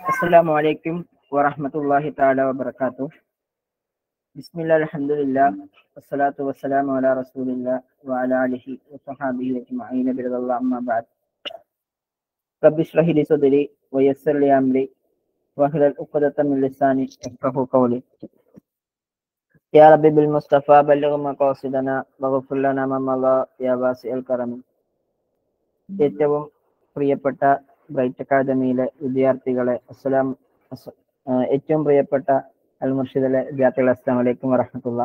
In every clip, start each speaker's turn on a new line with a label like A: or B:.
A: السلام عليكم ورحمة الله تعالى وبركاته بسم الله الحمد لله والصلاة والسلام على رسول الله وعلى آله وصحابه أجمعين برضا الله أما بعد رب اشرح لي صدري ويسر لي أمري واحلل عقدة من لساني يفقهوا قولي يا رب بالمصطفى بلغ مقاصدنا واغفر لنا ما مضى يا واسع الكرم ഏറ്റവും പ്രിയപ്പെട്ട ബ്രൈറ്റ് അക്കാദമിയിലെ വിദ്യാർത്ഥികളെ അസ്സലാം അസ്- ആ, ഏറ്റവും പ്രിയപ്പെട്ട അൽ മുർഷിദിലെ വിദ്യാർത്ഥികളെ അസ്സാം വലൈക്കും വറഹമത്തുള്ള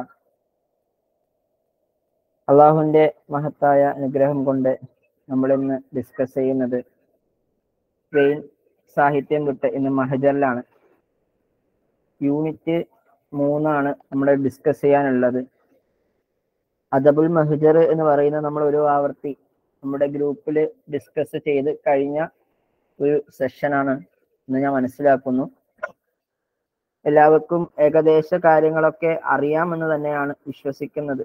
A: അള്ളാഹുവിന്റെ മഹത്തായ അനുഗ്രഹം കൊണ്ട് നമ്മൾ ഇന്ന് ഡിസ്കസ് ചെയ്യുന്നത് സ്പെയിൻ സാഹിത്യം വിട്ട് ഇന്ന് മഹജറിലാണ് യൂണിറ്റ് മൂന്നാണ് നമ്മൾ ഡിസ്കസ് ചെയ്യാനുള്ളത് അദബുൽ മഹജർ എന്ന് പറയുന്നത് നമ്മൾ ഒരു ആവർത്തി നമ്മുടെ ഗ്രൂപ്പിൽ ഡിസ്കസ് ചെയ്ത് കഴിഞ്ഞ ഒരു സെഷനാണ് എന്ന് ഞാൻ മനസ്സിലാക്കുന്നു എല്ലാവർക്കും ഏകദേശ കാര്യങ്ങളൊക്കെ അറിയാമെന്ന് തന്നെയാണ് വിശ്വസിക്കുന്നത്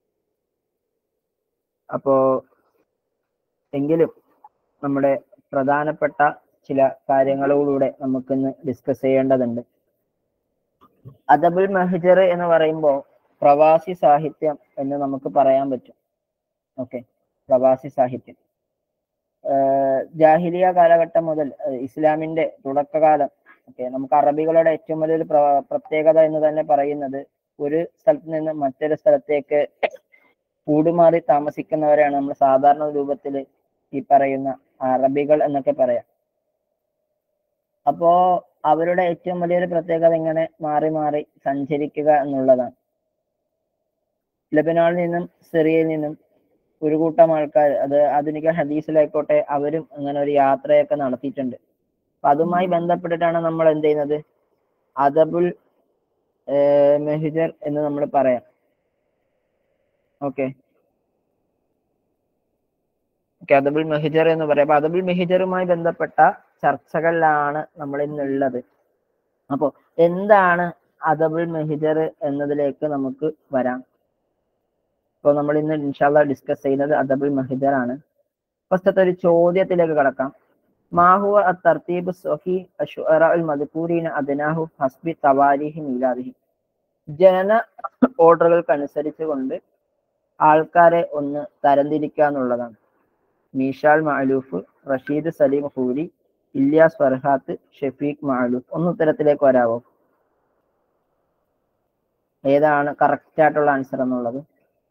A: അപ്പോ എങ്കിലും നമ്മുടെ പ്രധാനപ്പെട്ട ചില കാര്യങ്ങളിലൂടെ നമുക്കിന്ന് ഡിസ്കസ് ചെയ്യേണ്ടതുണ്ട് അദബുൽ മഹജർ എന്ന് പറയുമ്പോൾ പ്രവാസി സാഹിത്യം എന്ന് നമുക്ക് പറയാൻ പറ്റും ഓക്കെ പ്രവാസി സാഹിത്യം ആഹ് ജാഹിലിയ കാലഘട്ടം മുതൽ ആഹ് ഇസ്ലാമിന്റെ തുടക്കകാലം ഓക്കെ നമുക്ക് അറബികളുടെ ഏറ്റവും വലിയൊരു പ്ര- പ്രത്യേകത എന്ന് തന്നെ പറയുന്നത് ഒരു സ്ഥലത്ത് നിന്ന് മറ്റൊരു സ്ഥലത്തേക്ക് കൂടുമാറി താമസിക്കുന്നവരെയാണ് നമ്മൾ സാധാരണ രൂപത്തിൽ ഈ പറയുന്ന അറബികൾ എന്നൊക്കെ പറയാം അപ്പോ അവരുടെ ഏറ്റവും വലിയൊരു പ്രത്യേകത ഇങ്ങനെ മാറി മാറി സഞ്ചരിക്കുക എന്നുള്ളതാണ് ലബനാനിൽ നിന്നും സിറിയയിൽ നിന്നും ഒരു കൂട്ടം ആൾക്കാർ അത് ആധുനിക ഹദീസിലായിക്കോട്ടെ അവരും അങ്ങനെ ഒരു യാത്രയൊക്കെ നടത്തിയിട്ടുണ്ട് അപ്പൊ അതുമായി ബന്ധപ്പെട്ടിട്ടാണ് നമ്മൾ എന്ത് ചെയ്യുന്നത് അദബുൽ മെഹിജർ എന്ന് നമ്മൾ പറയാം ഓക്കെ ഓക്കെ അദബുൽ മെഹിജർ എന്ന് പറയാം അപ്പൊ അദബുൽ മെഹിജറുമായി ബന്ധപ്പെട്ട ചർച്ചകളിലാണ് നമ്മൾ ഇന്നുള്ളത് അപ്പോ എന്താണ് അദബുൽ മെഹിജർ എന്നതിലേക്ക് നമുക്ക് വരാം അപ്പോൾ നമ്മൾ ഇന്ന് ഇൻഷാല്ല ഡിസ്കസ് ചെയ്യുന്നത് അദബുൽ മഹിദർ ആണ് ഫസ്റ്റത്തെ ഒരു ചോദ്യത്തിലേക്ക് കടക്കാം മാഹുവ തർത്തീബ് സൊഹി അൽ മദ്കൂരീന അദ്നാഹു ഹസ്ബി തവാരിഹി മീലാദിഹി ജനന ഓർഡറുകൾക്ക് കൊണ്ട് ആൾക്കാരെ ഒന്ന് തരംതിരിക്കുക എന്നുള്ളതാണ് മീഷാൽ മാലൂഫ് റഷീദ് സലീം ഹൂരി ഇല്യാസ് ഫർഹാത്ത് ഷെഫീഖ് മാലൂഫ് ഒന്ന് ഉത്തരത്തിലേക്ക് വരാവോ ഏതാണ് കറക്റ്റ് ആയിട്ടുള്ള ആൻസർ എന്നുള്ളത്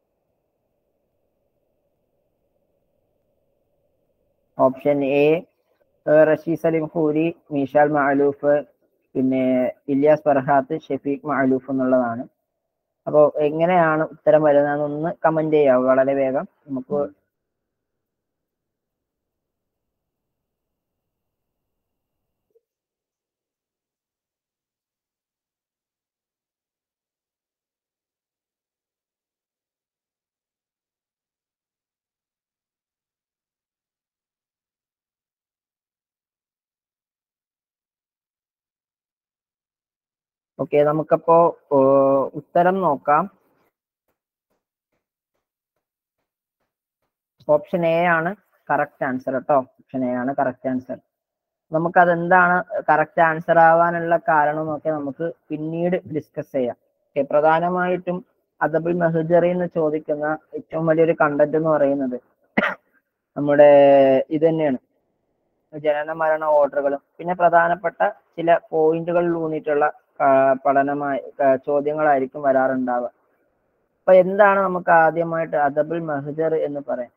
A: option A Rashid Salim Houri Mishal Maalouf പിന്നെ ഇല്യാസ് ഫർഹാത്ത് ഷെഫീഖ് മഅലൂഫ് എന്നുള്ളതാണ് അപ്പോൾ എങ്ങനെയാണ് ഉത്തരം വരുന്നതെന്നൊന്ന് കമന്റ് ചെയ്യാവൂ വളരെ വേഗം നമുക്ക് ഓക്കെ നമുക്കപ്പോ ഓ, ഉത്തരം നോക്കാം ഓപ്ഷൻ എ ആണ് കറക്റ്റ് ആൻസർ കേട്ടോ ഓപ്ഷൻ എ ആണ് കറക്റ്റ് ആൻസർ നമുക്ക് അതെന്താണ് കറക്റ്റ് ആൻസർ ആവാനുള്ള കാരണം എന്നൊക്കെ നമുക്ക് പിന്നീട് ഡിസ്കസ് ചെയ്യാം ഓക്കെ പ്രധാനമായിട്ടും അദബുൽ മെഹജറി എന്ന് ചോദിക്കുന്ന ഏറ്റവും വലിയൊരു കണ്ടന്റ് എന്ന് പറയുന്നത് നമ്മുടെ ഇത് തന്നെയാണ് ജനന മരണ ഓർഡറുകളും പിന്നെ പ്രധാനപ്പെട്ട ചില പോയിന്റുകളിൽ ഊന്നിയിട്ടുള്ള ആ, പഠനമായി ആ, ചോദ്യങ്ങളായിരിക്കും വരാറുണ്ടാവുക അപ്പൊ എന്താണ് നമുക്ക് ആദ്യമായിട്ട് അദബുൽ മഹജർ എന്ന് പറയാം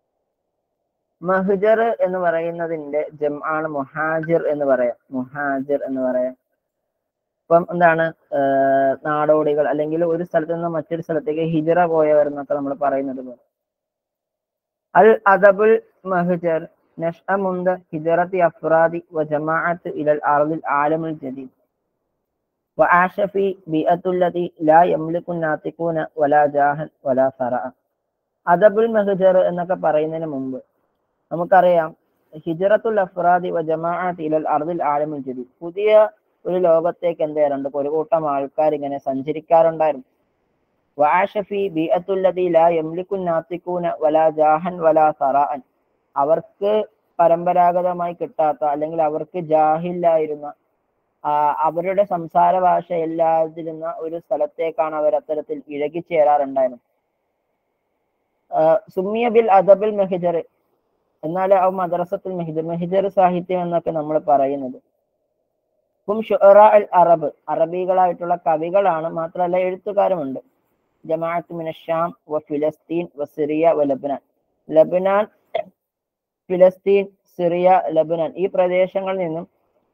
A: മഹജർ എന്ന് പറയുന്നതിന്റെ ജം ആണ് മുഹാജിർ എന്ന് പറയാം മുഹാജിർ എന്ന് പറയാം ഇപ്പം എന്താണ് ആ, നാടോടികൾ അല്ലെങ്കിൽ ഒരു സ്ഥലത്ത് നിന്ന് മറ്റൊരു സ്ഥലത്തേക്ക് ഹിജറ പോയവർ എന്നൊക്കെ നമ്മൾ പറയുന്നത് പോലെ അൽ അദബുൽ മഹജർ نشأ منذ هجرة أفراد وجماعة إلى الأرض العالم الجديد وعاش في بيئة التي لا يملك الناطقون ولا جاهل ولا ثراء അദബുൽ മെഹജർ എന്നൊക്കെ പറയുന്നതിന് മുമ്പ് നമുക്കറിയാം ഹിജറത്തുൽ അഫ്രാദി വ ജമാഅത്ത് ഇലൽ അർദിൽ ആലമുൽ ജദീദ് പുതിയ ഒരു ലോകത്തേക്ക് എന്ത് ചെയ്യാറുണ്ട് ഒരു കൂട്ടം ആൾക്കാർ ഇങ്ങനെ സഞ്ചരിക്കാറുണ്ടായിരുന്നു വാഷഫി ബിഅത്തുല്ലദി ലാ യംലിക്കു നാത്തിക്കൂന വലാ ജാഹൻ വലാ സറാഅൻ അവർക്ക് പരമ്പരാഗതമായി കിട്ടാത്ത അല്ലെങ്കിൽ അവർക്ക് ജാഹില്ലായിരുന്ന ആ, അവരുടെ സംസാര ഭാഷ എല്ലാതിരുന്ന ഒരു സ്ഥലത്തേക്കാണ് അവർ അത്തരത്തിൽ ഇഴകിച്ചേരാറുണ്ടായിരുന്നത് ആ, സുമിയ ബിൽ അദബിൽ മെഹിജർ എന്നാൽ ആ മദ്രസത്തുൽ മെഹിജർ മെഹിജർ സാഹിത്യം എന്നൊക്കെ നമ്മൾ പറയുന്നത് ഹും ഷുഅറാ അൽ അറബ് അറബികളായിട്ടുള്ള കവികളാണ് മാത്രമല്ല എഴുത്തുകാരുമുണ്ട് ജമാഅത്ത് മിന ഷാം വ ഫിലസ്തീൻ വ സിറിയ വ ലബനാൻ ലബനാൻ ഫിലസ്തീൻ സിറിയ ലബനാൻ ഈ പ്രദേശങ്ങളിൽ നിന്നും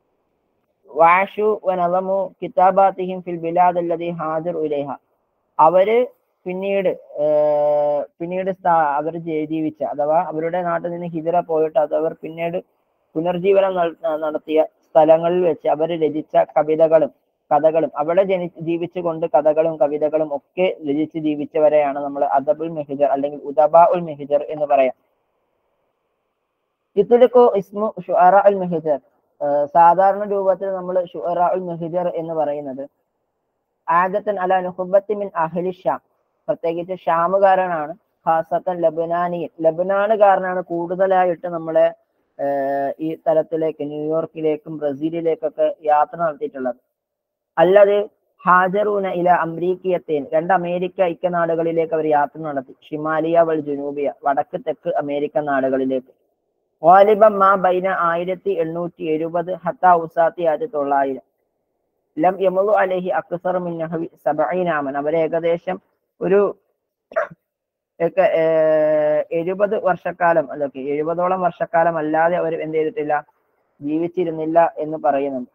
A: വാഷു വ നളമു കിതാബാത്തിഹിം ഫിൽ ബിലാദ് അല്ലദി ഹാജർ ഉലൈഹ അവര് പിന്നീട് ഏർ പിന്നീട് സ്ഥാ- അവർ ജയി- ജീവിച്ച അഥവാ അവരുടെ നാട്ടിൽ നിന്ന് ഹിജറ പോയിട്ട് അത് അവർ പിന്നീട് പുനർജീവനം നൽ- നടത്തിയ സ്ഥലങ്ങളിൽ വെച്ച് അവർ രചിച്ച കവിതകളും കഥകളും അവിടെ ജനി ജീവിച്ചുകൊണ്ട് കഥകളും കവിതകളും ഒക്കെ രചിച്ച് ജീവിച്ചവരെയാണ് നമ്മൾ അദബുൽ മെഹിജർ അല്ലെങ്കിൽ ഉദബാ ഉൽ മെഹിജർ എന്ന് പറയാം ഇത്തുലിക്കോ ഇസ്മു ഷുഅറ ഉൽ മെഹിജർ ഏർ സാധാരണ രൂപത്തിൽ നമ്മൾ ഷുഅറ ഉൽ മെഹിജർ എന്ന് പറയുന്നത് ആദത്തൻ അല നുഹബത്തി മിൻ അഹ്ലി ഷാം പ്രത്യേകിച്ച് ഷാമുകാരനാണ് ഖാസത്തൻ ലബനാനിയൻ ലബനാനുകാരനാണ് കൂടുതലായിട്ട് നമ്മളെ ഏർ ഈ തലത്തിലേക്ക് ന്യൂയോർക്കിലേക്കും ബ്രസീലിലേക്കൊക്കെ യാത്ര നടത്തിയിട്ടുള്ളത് അല്ലാതെ ഹാജറൂന ഇല അമേരിക്കയത്തേൻ രണ്ട് അമേരിക്ക ഐക്യനാടുകളിലേക്ക് അവർ യാത്ര നടത്തി ഷിമാലിയ വൽ ജുനൂബിയ വടക്ക് തെക്ക് അമേരിക്കൻ നാടുകളിലേക്ക് വാലിബം മാ ബൈന ആയിരത്തി എണ്ണൂറ്റി എഴുപത് ഹത്ത ഉസാത്തി ആയിരത്തി തൊള്ളായിരം ലം യമലു അലഹി അക്സർ മിൻ നഹവി സബഈനാമൻ അവർ ഏകദേശം ഒരു ഒക്കെ ഏർ എഴുപത് വർഷക്കാലം അല്ലൊക്കെ എഴുപതോളം വർഷക്കാലം അല്ലാതെ അവർ എന്ത് ചെയ്തിട്ടില്ല ജീവിച്ചിരുന്നില്ല എന്ന് പറയുന്നുണ്ട്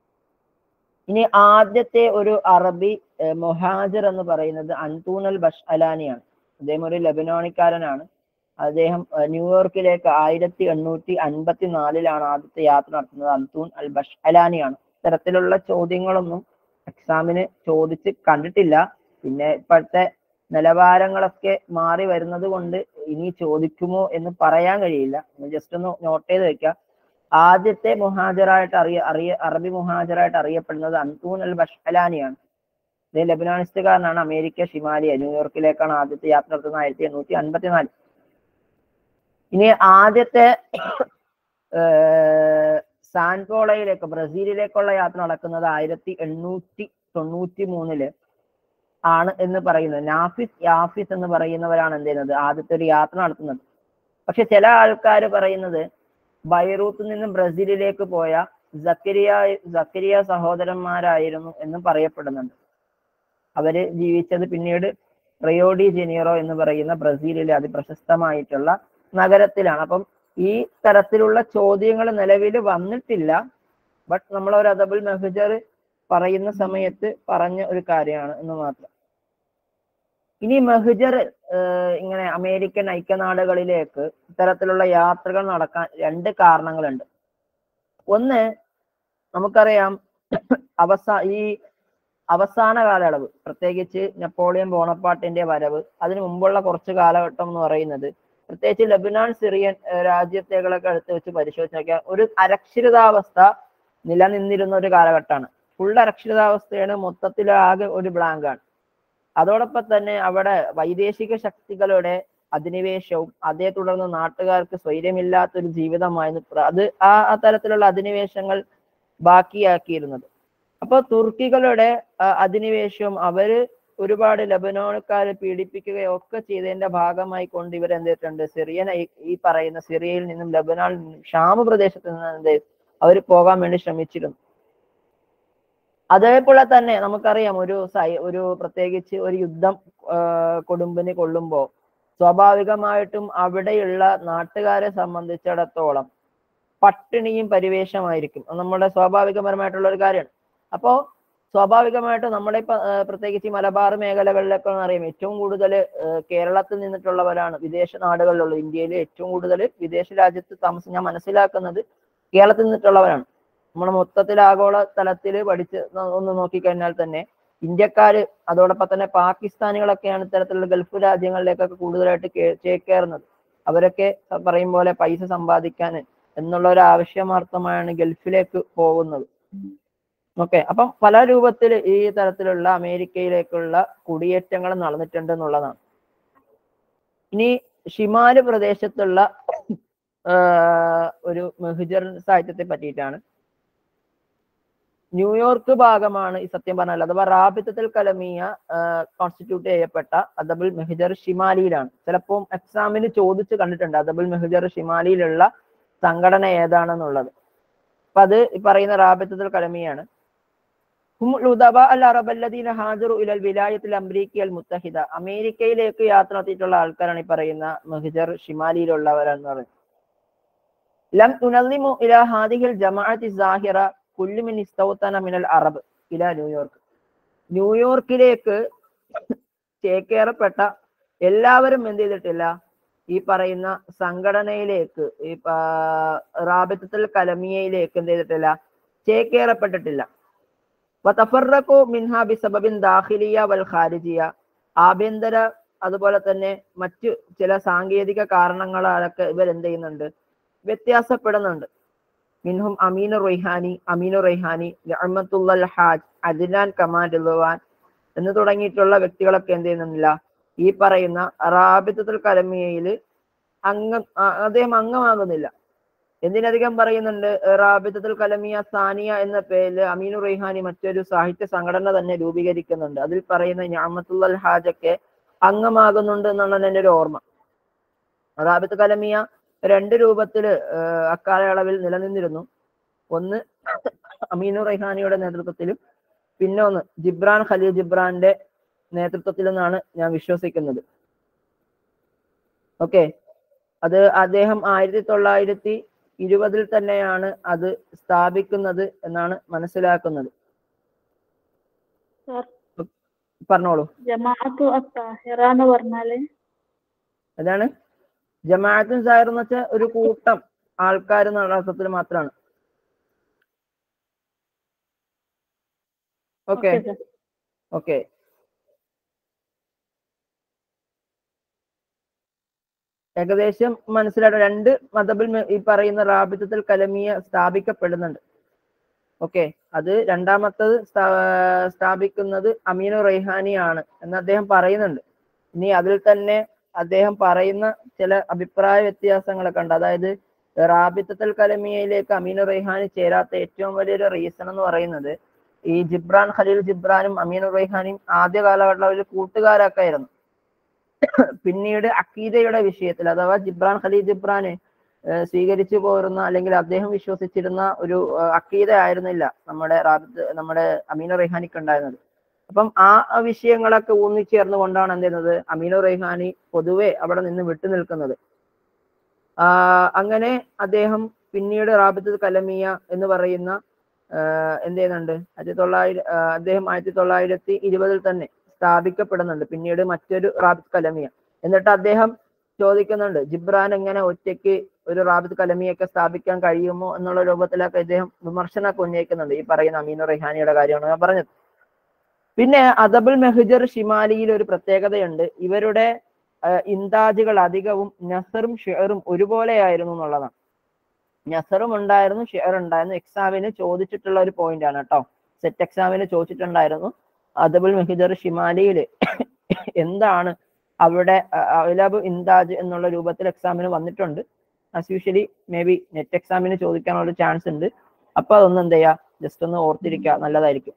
A: ഇനി ആദ്യത്തെ ഒരു അറബി ഏർ മൊഹാജർ എന്ന് പറയുന്നത് അൻതൂനൽ ബഷ് അലാനിയാണ് അദ്ദേഹം ഒരു ലബനോണിക്കാരനാണ് അദ്ദേഹം ഏർ ന്യൂയോർക്കിലേക്ക് ആയിരത്തി എണ്ണൂറ്റി അൻപത്തി നാലിലാണ് ആദ്യത്തെ യാത്ര നടത്തുന്നത് അന്തൂൻ അൽ ബഷ് അലാനിയാണ് ഇത്തരത്തിലുള്ള ചോദ്യങ്ങളൊന്നും എക്സാമിന് ചോദിച്ച് കണ്ടിട്ടില്ല പിന്നെ ഇപ്പോഴത്തെ നിലവാരങ്ങളൊക്കെ മാറി വരുന്നത് കൊണ്ട് ഇനി ചോദിക്കുമോ എന്ന് പറയാൻ കഴിയില്ല ജസ്റ്റ് ഒന്ന് നോട്ട് ചെയ്ത് വെക്കാം ആദ്യത്തെ മുഹാജറായിട്ട് അറിയ അറിയ അറബി മുഹാജറായിട്ട് അറിയപ്പെടുന്നത് അന്തൂൻ അൽ ബഷ്അലാനിയാണ് ഇത് ലബനാനിസ്റ്റുകാരനാണ് അമേരിക്ക ഷിമാലിയ ന്യൂയോർക്കിലേക്കാണ് ആദ്യത്തെ യാത്ര നടത്തുന്നത് ആയിരത്തി എണ്ണൂറ്റി അൻപത്തിനാല് ഇനി ആദ്യത്തെ ഏർ സാൻപോളയിലേക്ക് ബ്രസീലിലേക്കുള്ള യാത്ര നടക്കുന്നത് ആയിരത്തി എണ്ണൂറ്റി തൊണ്ണൂറ്റി മൂന്നില് ആണ് എന്ന് പറയുന്നത് നാഫിസ് യാഫിസ് എന്ന് പറയുന്നവരാണ് എന്ത് ചെയ്യുന്നത് ആദ്യത്തെ ഒരു യാത്ര നടത്തുന്നത് പക്ഷെ ചില ആൾക്കാർ പറയുന്നത് ബൈറൂത്ത് നിന്ന് ബ്രസീലിലേക്ക് പോയ സക്കരിയ സക്കരിയ സഹോദരന്മാരായിരുന്നു എന്നും പറയപ്പെടുന്നുണ്ട് അവര് ജീവിച്ചത് പിന്നീട് റിയോഡി ജനീറോ എന്ന് പറയുന്ന ബ്രസീലിലെ അതിപ്രശസ്തമായിട്ടുള്ള നഗരത്തിലാണ് അപ്പം ഈ തരത്തിലുള്ള ചോദ്യങ്ങൾ നിലവിൽ വന്നിട്ടില്ല ബട്ട് നമ്മൾ ഒരു അദബുൽ മെഹജർ പറയുന്ന സമയത്ത് പറഞ്ഞ ഒരു കാര്യമാണ് എന്ന് മാത്രം ഇനി മെഹജർ ഇങ്ങനെ അമേരിക്കൻ ഐക്യനാടുകളിലേക്ക് ഇത്തരത്തിലുള്ള യാത്രകൾ നടക്കാൻ രണ്ട് കാരണങ്ങളുണ്ട് ഒന്ന് നമുക്കറിയാം അവസാ ഈ അവസാന കാലയളവ് പ്രത്യേകിച്ച് നെപ്പോളിയൻ ബോണപ്പാട്ടിന്റെ വരവ് അതിനു മുമ്പുള്ള കുറച്ച് കാലഘട്ടം എന്ന് പറയുന്നത് പ്രത്യേകിച്ച് ലബനാൻ സിറിയൻ ഏർ രാജ്യത്തേകളൊക്കെ അടുത്ത് വെച്ച് പരിശോധിച്ച് നോക്കിയാൽ ഒരു അരക്ഷിതാവസ്ഥ നിലനിന്നിരുന്ന ഒരു കാലഘട്ടമാണ് ഫുൾ അരക്ഷിതാവസ്ഥയാണ് മൊത്തത്തിൽ ആകെ ഒരു ബ്ലാങ്ക് ആണ് അതോടൊപ്പം തന്നെ അവിടെ വൈദേശിക ശക്തികളുടെ അധിനിവേശവും അതേ തുടർന്ന് നാട്ടുകാർക്ക് സ്വൈര്യമില്ലാത്തൊരു ജീവിതമായിരുന്നു പ്ര- അത് ആ ആ തരത്തിലുള്ള അധിനിവേശങ്ങൾ ബാക്കിയാക്കിയിരുന്നത് അപ്പൊ തുർക്കികളുടെ ആ, അധിനിവേശവും അവര് ഒരുപാട് ലബനോണക്കാരെ പീഡിപ്പിക്കുകയോ ഒക്കെ ചെയ്തതിന്റെ ഭാഗമായി കൊണ്ട് ഇവർ എന്ത് ചെയ്തിട്ടുണ്ട് സിറിയൻ ഈ- ഈ പറയുന്ന സിറിയയിൽ നിന്നും ലബനാനിൽ നിന്നും ഷാം പ്രദേശത്ത് നിന്ന് എന്ത് അവർ പോകാൻ വേണ്ടി ശ്രമിച്ചിരുന്നു അതേപോലെ തന്നെ നമുക്കറിയാം ഒരു സൈ- ഒരു പ്രത്യേകിച്ച് ഒരു യുദ്ധം ആ, കൊടുമ്പിന് കൊള്ളുമ്പോൾ സ്വാഭാവികമായിട്ടും അവിടെയുള്ള നാട്ടുകാരെ സംബന്ധിച്ചിടത്തോളം പട്ടിണിയും പരിവേഷമായിരിക്കും അത് നമ്മുടെ സ്വാഭാവികപരമായിട്ടുള്ള ഒരു കാര്യമാണ് അപ്പോ സ്വാഭാവികമായിട്ടും നമ്മുടെ ഇപ്പൊ ആ, പ്രത്യേകിച്ച് ഈ മലബാർ മേഖലകളിലൊക്കെ അറിയാം ഏറ്റവും കൂടുതൽ കേരളത്തിൽ നിന്നിട്ടുള്ളവരാണ് വിദേശ നാടുകളിലുള്ളത് ഇന്ത്യയിൽ ഏറ്റവും കൂടുതൽ വിദേശ രാജ്യത്ത് താമസം ഞാൻ മനസ്സിലാക്കുന്നത് കേരളത്തിൽ നിന്നിട്ടുള്ളവരാണ് നമ്മുടെ മൊത്തത്തിൽ ആഗോള തലത്തിൽ പഠിച്ച് ന- ഒന്ന് നോക്കിക്കഴിഞ്ഞാൽ തന്നെ ഇന്ത്യക്കാര് അതോടൊപ്പം തന്നെ പാകിസ്ഥാനികളൊക്കെയാണ് ഇത്തരത്തിലുള്ള ഗൾഫ് രാജ്യങ്ങളിലേക്കൊക്കെ കൂടുതലായിട്ട് കേ- ചേക്കേറുന്നത് അവരൊക്കെ പറയും പോലെ പൈസ സമ്പാദിക്കാൻ എന്നുള്ള ഒരു ആവശ്യമാർത്ഥമാണ് ഗൾഫിലേക്ക് പോകുന്നത് ഓക്കെ അപ്പം പല രൂപത്തിൽ ഈ തരത്തിലുള്ള അമേരിക്കയിലേക്കുള്ള കുടിയേറ്റങ്ങൾ നടന്നിട്ടുണ്ട് എന്നുള്ളതാണ് ഇനി ഷിമാല് പ്രദേശത്തുള്ള ആ, ഒരു മെഹുജർ സാഹിത്യത്തെ പറ്റിയിട്ടാണ് ന്യൂയോർക്ക് ഭാഗമാണ് ഈ സത്യം പറഞ്ഞാൽ അഥവാ റാബിത്തൽ കലമിയ കോൺസ്റ്റിറ്റ്യൂട്ട് ചെയ്യപ്പെട്ട അദബുൽ മെഹജർ ഷിമാലിയിലാണ് ചിലപ്പോൾ എക്സാമിന് ചോദിച്ച് കണ്ടിട്ടുണ്ട് അദബുൽ മെഹജർ ഷിമാലിയിലുള്ള സംഘടന ഏതാണെന്നുള്ളത് അപ്പൊ അത് ഈ പറയുന്ന റാബിത്തൽ കലമിയാണ് ഹും ലുദബ അൽ അറബല്ലദീന ഹാജറു ഇലൽ വിലായത്തിൽ അംരീക്കി അൽ മുത്തഹിദ അമേരിക്കയിലേക്ക് യാത്ര നടത്തിയിട്ടുള്ള ആൾക്കാരാണ് ഈ പറയുന്ന മെഹജർ ഷിമാലിയിലുള്ളവരെന്ന് പറയുന്നത് ലം തുനല്ലിമു ഇല ഹാദിഹിൽ ജമാഅത്തി സാഹിറ കുല്ലു മിൻ ഇസ്തൗതന മിനൽ അറബ് ഇല ന്യൂയോർക്ക് ന്യൂയോർക്കിലേക്ക് ചേക്കേറപ്പെട്ട എല്ലാവരും എന്ത് ചെയ്തിട്ടില്ല ഈ പറയുന്ന സംഘടനയിലേക്ക് ഈ റാബിത്തൽ കലമിയയിലേക്ക് എന്ത് ചെയ്തിട്ടില്ല ചേക്കേറപ്പെട്ടിട്ടില്ല വതഫറഖു മിൻഹ ബിസബബിൻ ദാഖിലിയ വൽ ഖാരിജിയ ആഭ്യന്തര അതുപോലെ തന്നെ മറ്റു ചില സാങ്കേതിക കാരണങ്ങളാലൊക്കെ ഇവർ എന്ത് ചെയ്യുന്നുണ്ട് വ്യത്യാസപ്പെടുന്നുണ്ട് മിൻഹും Ameen Rihani Ameen Rihani Rahmatullah Haj Adnan കമാൻ റിദ്വാൻ എന്ന് തുടങ്ങിയിട്ടുള്ള വ്യക്തികളൊക്കെ എന്ത് ചെയ്യുന്നില്ല ഈ പറയുന്ന റാബിത്തുൽ കലമിയയിൽ അംഗം ആ- അദ്ദേഹം അംഗമാകുന്നില്ല എന്തിനധികം പറയുന്നുണ്ട് റാബിത്തുൽ കലമിയ സാനിയ എന്ന പേരിൽ അമീനു റൈഹാനി മറ്റൊരു സാഹിത്യ സംഘടന തന്നെ രൂപീകരിക്കുന്നുണ്ട് അതിൽ പറയുന്ന ഞാമത്തുൽ ഹാജൊക്കെ അംഗമാകുന്നുണ്ട് എന്നുള്ളത് എൻ്റെ ഒരു ഓർമ്മ റാബിത്ത് കലമിയ രണ്ട് രൂപത്തില് ഏഹ് അക്കാലയളവിൽ നിലനിന്നിരുന്നു ഒന്ന് അമീനു റൈഹാനിയുടെ നേതൃത്വത്തിലും പിന്നെ ഒന്ന് ജിബ്രാൻ ഖലീൽ ജിബ്രാന്റെ നേതൃത്വത്തിലെന്നാണ് ഞാൻ വിശ്വസിക്കുന്നത് ഓക്കെ അത് അദ്ദേഹം ആയിരത്തി തൊള്ളായിരത്തി ഇരുപതിൽ തന്നെയാണ് അത് സ്ഥാപിക്കുന്നത് എന്നാണ് മനസ്സിലാക്കുന്നത്
B: സർ
A: പറഞ്ഞോളൂ
B: ജമാഅത്തു അത്താഹിറ എന്ന് പറഞ്ഞാല്
A: അതാണ് ജമാഅത്തും സായർ എന്ന് വെച്ചാൽ ഒരു കൂട്ടം ആൾക്കാർ എന്നുള്ള അർത്ഥത്തിൽ മാത്രമാണ് ഓക്കെ
B: ഓക്കെ സർ
A: ഓക്കെ ഏകദേശം മനസ്സിലായിട്ട് രണ്ട് മതബിൽ മെ- ഈ പറയുന്ന റാബിത്തത്തിൽ കലമിയ സ്ഥാപിക്കപ്പെടുന്നുണ്ട് ഓക്കെ അത് രണ്ടാമത്തത് സ്ഥാ- സ്ഥാപിക്കുന്നത് അമീനു റൈഹാനി ആണ് എന്ന് അദ്ദേഹം പറയുന്നുണ്ട് ഇനി അതിൽ തന്നെ അദ്ദേഹം പറയുന്ന ചില അഭിപ്രായ വ്യത്യാസങ്ങളൊക്കെ ഉണ്ട് അതായത് റാബിത്തൽ കലമിയയിലേക്ക് അമീനു റൈഹാനി ചേരാത്ത ഏറ്റവും വലിയൊരു റീസൺ എന്ന് പറയുന്നത് ഈ ജിബ്രാൻ ഖലീൽ ജിബ്രാനും അമീനു റൈഹാനിയും ആദ്യ കാലഘട്ടത്തിൽ കൂട്ടുകാരൊക്കെ ആയിരുന്നു പിന്നീട് അക്കീദയുടെ വിഷയത്തിൽ അഥവാ ജിബ്രാൻ ഖലീൽ ജിബ്രാന് ഏഹ് സ്വീകരിച്ചു പോരുന്ന അല്ലെങ്കിൽ അദ്ദേഹം വിശ്വസിച്ചിരുന്ന ഒരു ഏഹ് അക്കീദ ആയിരുന്നില്ല നമ്മുടെ റാബിത്ത് നമ്മുടെ അമീനു റൈഹാനിക്ക് ഉണ്ടായിരുന്നത് അപ്പം ആ ആ വിഷയങ്ങളൊക്കെ ഊന്നിച്ചേർന്ന് കൊണ്ടാണ് എന്ത് ചെയ്യുന്നത് അമീനു റൈഹാനി പൊതുവെ അവിടെ നിന്ന് വിട്ടു നിൽക്കുന്നത് ആ അങ്ങനെ അദ്ദേഹം പിന്നീട് റാബിത്ത് കലമിയ എന്ന് പറയുന്ന ആഹ് എന്ത് ചെയ്യുന്നുണ്ട് ആയിരത്തി തൊള്ളായിരം അദ്ദേഹം ആയിരത്തി തൊള്ളായിരത്തി ഇരുപതിൽ തന്നെ സ്ഥാപിക്കപ്പെടുന്നുണ്ട് പിന്നീട് മറ്റൊരു റാബിത്ത് കലമിയ എന്നിട്ട് അദ്ദേഹം ചോദിക്കുന്നുണ്ട് ജിബ്രാൻ എങ്ങനെ ഒറ്റയ്ക്ക് ഒരു റാബിത്ത് കലമിയൊക്കെ സ്ഥാപിക്കാൻ കഴിയുമോ എന്നുള്ള രൂപത്തിലൊക്കെ ഇദ്ദേഹം വിമർശനമൊക്കെ ഉന്നയിക്കുന്നുണ്ട് ഈ പറയുന്ന അമീനു റെഹാനിയുടെ കാര്യമാണ് ഞാൻ പറഞ്ഞത് പിന്നെ അദബുൽ മെഹജർ ഷിമാലിയിൽ ഒരു പ്രത്യേകതയുണ്ട് ഇവരുടെ ആഹ് ഇൻതാജുകൾ അധികവും നസറും ഷെയറും ഒരുപോലെയായിരുന്നു എന്നുള്ളതാണ് നസറും ഉണ്ടായിരുന്നു ഷെയർ ഉണ്ടായിരുന്നു എക്സാമിന് ചോദിച്ചിട്ടുള്ള ഒരു പോയിന്റ് ആണ് കേട്ടോ സെറ്റ് എക്സാമിന് ചോദിച്ചിട്ടുണ്ടായിരുന്നു അദബുൽ മെഹിജർ ഷിമാലിയില് എന്താണ് അവിടെ അവൈലബിൾ ഇൻതാജ് എന്നുള്ള രൂപത്തിൽ എക്സാമിന് വന്നിട്ടുണ്ട് as usually may be NET എക്സാമിന് ചോദിക്കാനുള്ള ചാൻസ് ഉണ്ട് അപ്പൊ അതൊന്ന് എന്ത് ചെയ്യാ ജസ്റ്റ് ഒന്ന് ഓർത്തിരിക്കുക നല്ലതായിരിക്കും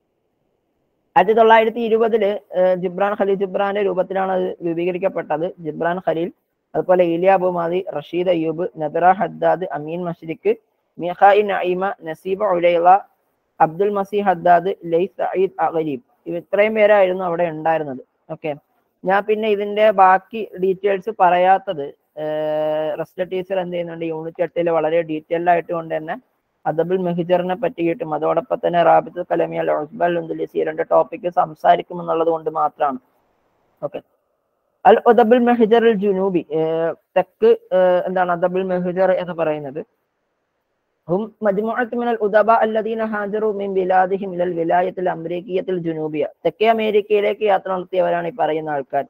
A: ആയിരത്തി തൊള്ളായിരത്തി ഇരുപതില് ജിബ്രാൻ ഖലീൽ ജിബ്രാന്റെ രൂപത്തിലാണ് അത് രൂപീകരിക്കപ്പെട്ടത് ജിബ്രാൻ ഖലീൽ അതുപോലെ Ilia Abu Madi Rasheed Ayyub Nadra Haddad Ameen Mashriq മിഹായി നഈമ നസീബ ഉലൈള അബ്ദുൽ മസീഹ് ഹദ്ദാദ് ലൈസ് സഈദ് അഗരീബ് ഇവ ഇത്രയും പേരായിരുന്നു അവിടെ ഉണ്ടായിരുന്നത് ഓക്കെ ഞാൻ പിന്നെ ഇതിന്റെ ബാക്കി ഡീറ്റെയിൽസ് പറയാത്തത് റെസ്റ്റ് ടീച്ചർ എന്ത് ചെയ്യുന്നുണ്ട് യൂണിറ്റ് എട്ടിൽ വളരെ ഡീറ്റെയിൽഡ് ആയിട്ട് കൊണ്ട് തന്നെ അദബുൽ മെഹിജറിനെ പറ്റിയിട്ടും അതോടൊപ്പം തന്നെ റാബിത്ത് കലമിയൽ ഉസ്ബൽ ഉന്ദുലിസ് ഈ രണ്ട് ടോപ്പിക്ക് സംസാരിക്കും എന്നുള്ളത് കൊണ്ട് മാത്രമാണ് ഓക്കെ അൽ ഉദബുൽ മെഹജർ ജുനൂബി ഏർ തെക്ക് ഏർ എന്താണ് അദബുൽ മെഹജർ എന്ന് പറയുന്നത് هم مجموعة من الأدباء الذين هاجروا من بلادهم إلى الولاية الأمريكية الجنوبية തെക്കേ അമേരിക്കയിലേക്ക് യാത്ര നടത്തിയവരാണ് ഈ പറയുന്ന ആൾക്കാർ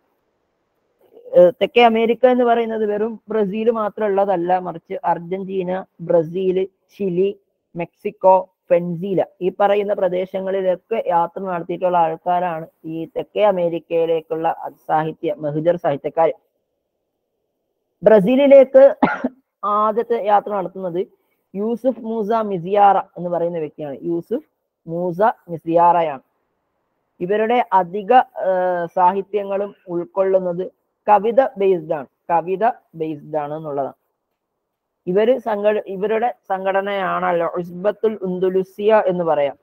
A: ഏർ തെക്കേ അമേരിക്ക എന്ന് പറയുന്നത് വെറും ബ്രസീൽ മാത്രമുള്ളതല്ല മറിച്ച് Argentina Brazil Chile Mexico Venezuela ഈ പറയുന്ന പ്രദേശങ്ങളിലൊക്കെ യാത്ര നടത്തിയിട്ടുള്ള ആൾക്കാരാണ് ഈ തെക്കേ അമേരിക്കയിലേക്കുള്ള സാഹിത്യ മെഹുജർ സാഹിത്യക്കാർ ബ്രസീലിലേക്ക് ആദ്യത്തെ യാത്ര നടത്തുന്നത് യൂസുഫ് മൂസ മിസിയാറ എന്ന് പറയുന്ന വ്യക്തിയാണ് യൂസുഫ് മൂസ മിസിയാറയാണ് ഇവരുടെ അധിക ആ, സാഹിത്യങ്ങളും ഉൾക്കൊള്ളുന്നത് കവിത ബേസ്ഡ് ആണ് കവിത ബേസ്ഡ് ആണ് എന്നുള്ളതാണ് ഇവര് സംഘ ഇവരുടെ സംഘടനയാണല്ലോ ഉസ്ബത്തുൽ ഉന്ദുലുസിയ എന്ന് പറയാം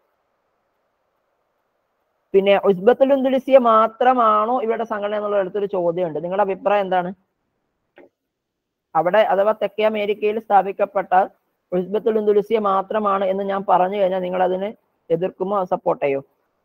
A: പിന്നെ ഉസ്ബത്തുൽ ഉന്ദുലുസിയ മാത്രമാണോ ഇവരുടെ സംഘടന എന്നുള്ള അടുത്തൊരു ചോദ്യമുണ്ട് നിങ്ങളുടെ അഭിപ്രായം എന്താണ് അവിടെ അഥവാ തെക്കേ അമേരിക്കയിൽ സ്ഥാപിക്കപ്പെട്ട ഉസ്ബത്തുൽ ഉന്ദുലുസിയ മാത്രമാണ് എന്ന് ഞാൻ പറഞ്ഞു കഴിഞ്ഞാൽ നിങ്ങൾ അതിനെ എതിർക്കുമോ സപ്പോർട്ട് ചെയ്യോ